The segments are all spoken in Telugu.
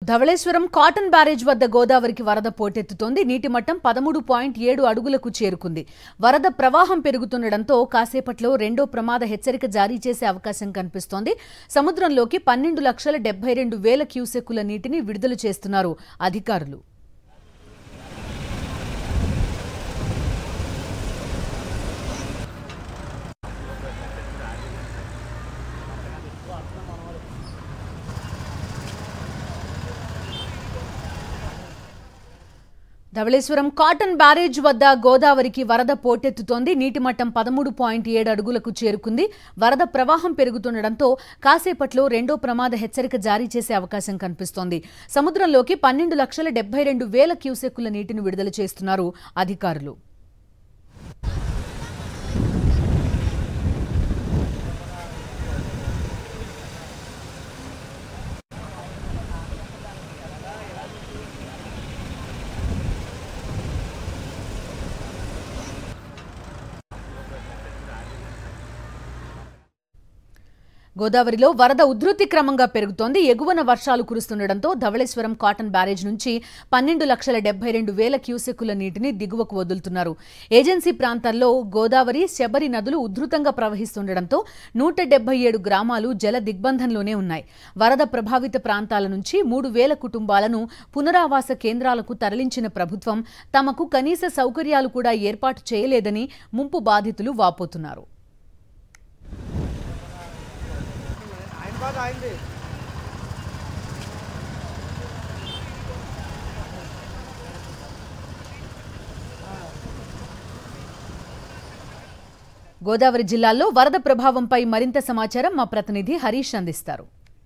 ధవళేశ్వరం కాటన్ బ్యారేజ్ వద్ద గోదావరికి వరద పోటెత్తుతోంది నీటి మట్టం పదమూడు పాయింట్ ఏడు అడుగులకు చేరుకుంది వరద ప్రవాహం పెరుగుతుండటంతో కాసేపట్లో రెండో ప్రమాద హెచ్చరిక జారీ చేసే అవకాశం కనిపిస్తోంది సముద్రంలోకి పన్నెండు లక్షల డెబ్బై రెండు వేల క్యూసెక్కుల నీటిని విడుదల చేస్తున్నారు అధికారులు ధవళేశ్వరం కాటన్ బ్యారేజ్ వద్ద గోదావరికి వరద పోటెత్తుతోంది నీటి మట్టం పదమూడు పాయింట్ ఏడు అడుగులకు చేరుకుంది వరద ప్రవాహం పెరుగుతుండటంతో కాసేపట్లో రెండో ప్రమాద హెచ్చరిక జారీ చేసే అవకాశం కనిపిస్తోంది సముద్రంలోకి పన్నెండు లక్షల డెబ్బై రెండు వేల క్యూసెక్కుల నీటిని విడుదల చేస్తున్నారు అధికారులు గోదావరిలో వరద ఉధృతి క్రమంగా పెరుగుతోంది ఎగువన వర్షాలు కురుస్తుండటంతో ధవళేశ్వరం కాటన్ బ్యారేజ్ నుంచి పన్నెండు లక్షల డెబ్బై రెండు వేల క్యూసెక్కుల నీటిని దిగువకు వదులుతున్నారు ఏజెన్సీ ప్రాంతాల్లో గోదావరి శబరి నదులు ఉధృతంగా ప్రవహిస్తుండటంతో నూట డెబ్బై ఏడు గ్రామాలు జల దిగ్బంధంలోనే ఉన్నాయి వరద ప్రభావిత ప్రాంతాల నుంచి మూడు వేల కుటుంబాలను పునరావాస కేంద్రాలకు తరలించిన ప్రభుత్వం తమకు కనీస సౌకర్యాలు కూడా ఏర్పాటు చేయలేదని ముంపు బాధితులు వాపోతున్నారు గోదావరి జిల్లాల్లో వరద ప్రభావంపై మరింత సమాచారం మా ప్రతినిధి హరీష్ అందిస్తారు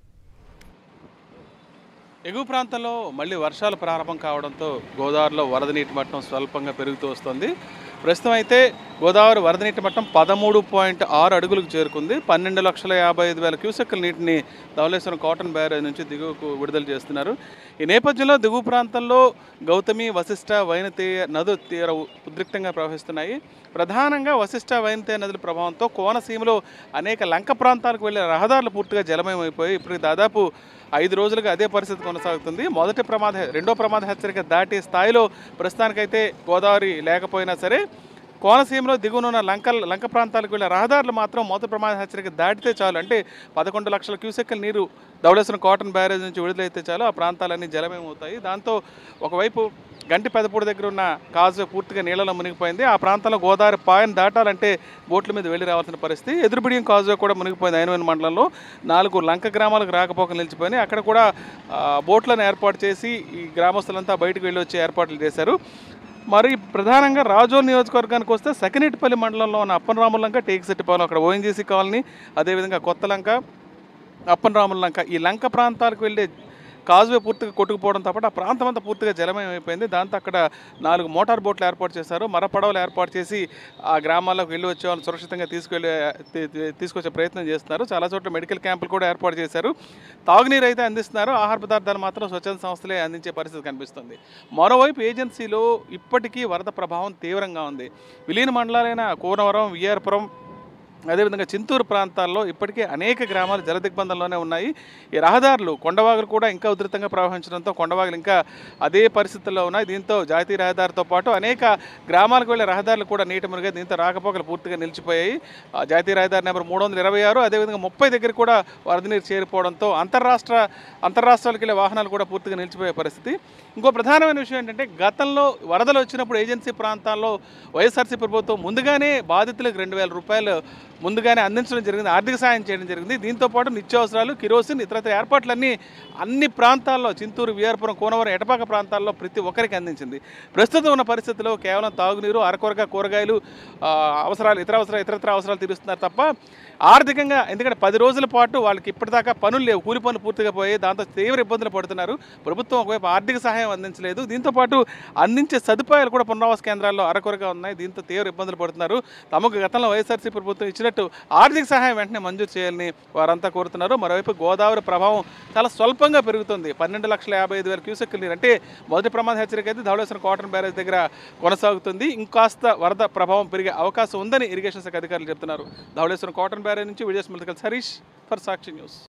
ఎగువ ప్రాంతంలో మళ్ళీ వర్షాలు ప్రారంభం కావడంతో గోదావరిలో వరద నీటి మట్టం స్వల్పంగా పెరుగుతూ వస్తుంది ప్రస్తుతం అయితే గోదావరి వరద నీటి మట్టం పదమూడు పాయింట్ ఆరు అడుగులకు చేరుకుంది పన్నెండు లక్షల యాభై ఐదు వేల క్యూసెక్కుల నీటిని ధవళేశ్వరం కాటన్ బ్యారేజ్ నుంచి దిగువకు విడుదల చేస్తున్నారు ఈ నేపథ్యంలో దిగువ ప్రాంతంలో గౌతమి వశిష్ట వైనతేయ నదులు తీర ఉద్రిక్తంగా ప్రవహిస్తున్నాయి ప్రధానంగా వశిష్ట వైనతేయ నదుల ప్రభావంతో కోనసీమలో అనేక లంక ప్రాంతాలకు వెళ్ళే రహదారులు పూర్తిగా జలమయమైపోయి ఇప్పుడు దాదాపు ఐదు రోజులుగా అదే పరిస్థితి కొనసాగుతుంది మొదటి ప్రమాద రెండో ప్రమాద హెచ్చరిక దాటే స్థాయిలో ప్రస్తుతానికైతే గోదావరి లేకపోయినా సరే కోనసీమలో దిగువనున్న లంక లంక ప్రాంతాలకు వెళ్ళే రహదారులు మాత్రం మొదటి ప్రమాద హెచ్చరిక దాటితే చాలు అంటే పదకొండు లక్షల క్యూసెక్కుల నీరు ధవళేశ్వరం కాటన్ బ్యారేజ్ నుంచి విడుదలైతే చాలు ఆ ప్రాంతాలన్నీ జలమయమవుతాయి దాంతో ఒకవైపు గంటి పెదపూడి దగ్గర ఉన్న కాజు పూర్తిగా నీళ్ళలో మునిగిపోయింది ఆ ప్రాంతంలో గోదావరి పాయను దాటాలంటే బోట్ల మీద వెళ్ళి రావాల్సిన పరిస్థితి ఎదురుబిడియం కాజు కూడా మునిగిపోయింది ఐనవేని మండలంలో నాలుగు లంక గ్రామాలకు రాకపోకలు నిలిచిపోయినాయి అక్కడ కూడా ఆ, బోట్లను ఏర్పాటు చేసి ఈ గ్రామస్తులంతా బయటకు వెళ్ళి వచ్చే ఏర్పాట్లు చేశారు మరి ప్రధానంగా రాజోల్ నియోజకవర్గానికి వస్తే సకినేటిపల్లి మండలంలో ఉన్న అప్పనరాముల లంక టేకిశెట్టిపాలెం అక్కడ ఓఎన్జీసీ కాలనీ అదేవిధంగా కొత్త లంక అప్పనరాముల లంక ఈ లంక ప్రాంతాలకు వెళ్ళే కాజువే పూర్తిగా కొట్టుకుపోవడంతో పాటు ఆ ప్రాంతం అంతా పూర్తిగా జలమయం అయిపోయింది దాంతో అక్కడ నాలుగు మోటార్ బోట్లు ఏర్పాటు చేశారు మర పడవలు ఏర్పాటు చేసి ఆ గ్రామాల్లోకి వెళ్ళి వచ్చే వాళ్ళని సురక్షితంగా తీసుకెళ్ళి తీ- తీ- తీసుకొచ్చే ప్రయత్నం చేస్తున్నారు చాలా చోట్ల మెడికల్ క్యాంపులు కూడా ఏర్పాటు చేశారు తాగునీరు అయితే అందిస్తున్నారు ఆహార పదార్థాలు మాత్రం స్వచ్ఛంద సంస్థలే అందించే పరిస్థితి కనిపిస్తుంది మరోవైపు ఏజెన్సీలో ఇప్పటికీ వరద ప్రభావం తీవ్రంగా ఉంది విలీన మండలాలైన కూనవరం విఆర్పురం అదేవిధంగా చింతూరు ప్రాంతాల్లో ఇప్పటికే అనేక గ్రామాలు జల దిగ్బంధంలోనే ఉన్నాయి ఈ రహదారులు కొండవాగులు కూడా ఇంకా ఉధృతంగా ప్రవహించడంతో కొండవాగులు ఇంకా అదే పరిస్థితుల్లో ఉన్నాయి దీంతో జాతీయ రహదారితో పాటు అనేక గ్రామాలకు వెళ్ళే రహదారులు కూడా నీటి మునిగాయి దీంతో రాకపోకలు పూర్తిగా నిలిచిపోయాయి ఆ జాతీయ రహదారి నెంబర్ మూడు వందల ఇరవై ఆరు అదేవిధంగా ముప్పై దగ్గర కూడా వరద నీరు చేరిపోవడంతో అంతర్రాష్ట్ర అంతర్రాష్ట్రాలకు వెళ్ళే వాహనాలు కూడా పూర్తిగా నిలిచిపోయే పరిస్థితి ఇంకో ప్రధానమైన విషయం ఏంటంటే గతంలో వరదలు వచ్చినప్పుడు ఏజెన్సీ ప్రాంతాల్లో వైఎస్ఆర్సీ ప్రభుత్వం ముందుగానే బాధితులకు రెండు వేల రూపాయలు ముందుగానే అందించడం జరిగింది ఆర్థిక సాయం చేయడం జరిగింది దీంతో పాటు నిత్యావసరాలు కిరోసిన్ ఇతరత్ర ఏర్పాట్లన్నీ అన్ని ప్రాంతాల్లో చింతూరు విఆర్పురం కోనవరం ఎటపాక ప్రాంతాల్లో ప్రతి ఒక్కరికి అందించింది ప్రస్తుతం ఉన్న పరిస్థితుల్లో కేవలం తాగునీరు అరకొరక కూరగాయలు ఆ, అవసరాలు ఇతర అవసరాలు ఇతరత్ర అవసరాలు తీరుస్తున్నారు తప్ప ఆర్థికంగా ఎందుకంటే పది రోజుల పాటు వాళ్ళకి ఇప్పటిదాకా పనులు లేవు కూలి పనులు పూర్తిగా పోయి దాంతో తీవ్ర ఇబ్బందులు పడుతున్నారు ప్రభుత్వం ఒకవైపు ఆర్థిక సహాయం అందించలేదు దీంతో పాటు అందించే సదుపాయాలు కూడా పునరావాస కేంద్రాల్లో అరకొరగా ఉన్నాయి దీంతో తీవ్ర ఇబ్బందులు పడుతున్నారు తమకు గతంలో వైఎస్ఆర్సీ ప్రభుత్వం ఇచ్చినట్టు ఆర్థిక సహాయం వెంటనే మంజూరు చేయాలని వారంతా కోరుతున్నారు మరోవైపు గోదావరి ప్రభావం చాలా స్వల్పంగా పెరుగుతుంది పన్నెండు లక్షల యాభై ఐదు వేల క్యూసెక్కులు నీరు అంటే మొదటి ప్రమాద హెచ్చరిక అయితే ధవళేశ్వరం కాటన్ బ్యారేజ్ దగ్గర కొనసాగుతుంది ఇంకాస్త వరద ప్రభావం పెరిగే అవకాశం ఉందని ఇరిగేషన్ శాఖ అధికారులు చెప్తున్నారు ధవళేశ్వరం కాటన్ బ్యారేజ్ నుంచి విజయ స్మృతికల్ హరీష్ ఫర్ సాక్షి న్యూస్